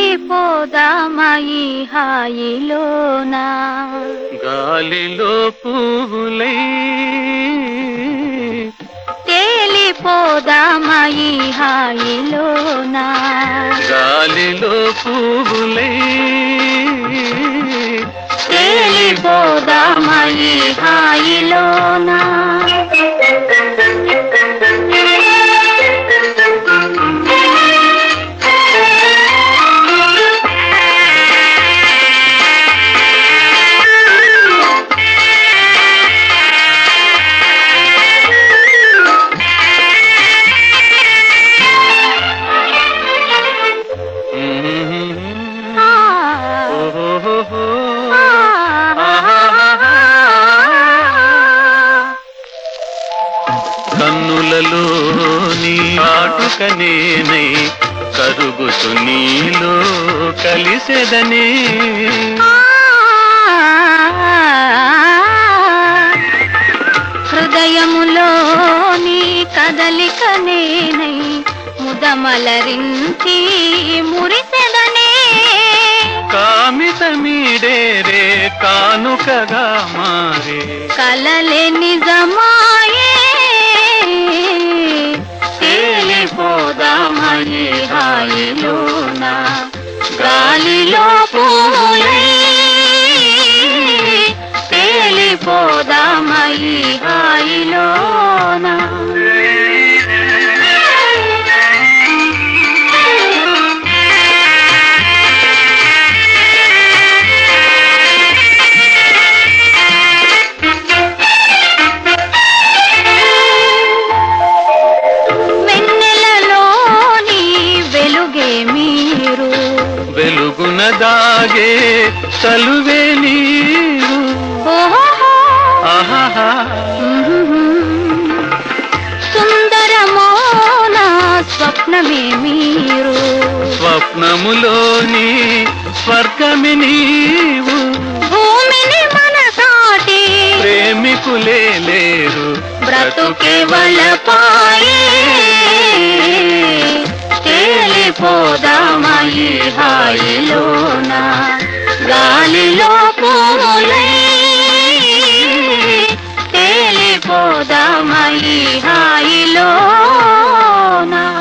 తేలిపోదామయి హాయిలోనా గాలిలో పువ్వులై తేలిపోదామయి హాయిలోనా గాలిలో పువ్వులై తేలిపోదామయి హాయిలోనా ఆ, ఓహోహో. ఆ, కన్నులలో నీ ఆటుక నేనై కరుగుతు నీలో కలిసెదనే హృదయములో నీ కదలిక నేనై ముదమలరించి మురిసెదనే కామిత మీడేరే కానుకగా మారే కలలే నిజమాయే తేలిపోదామని హాయిలోన గాలిలో పూలై తేలిపోదామయి హాయిలోన వెన్నెలలోని వెలుగే మీరు వెలుగున దాగే చలువే నీరు ఓహో ఆహాహా సుందరమోన స్వప్నమే మీరు స్వప్నములోని స్వర్గమి నీవు భూమిని మనసాటి ప్రేమికులే లేరు బ్రతుకే వలపాయే తేలిపోదామయి హాయిలోన గాలిలో పూలై తేలిపోదామయి హాయిలోన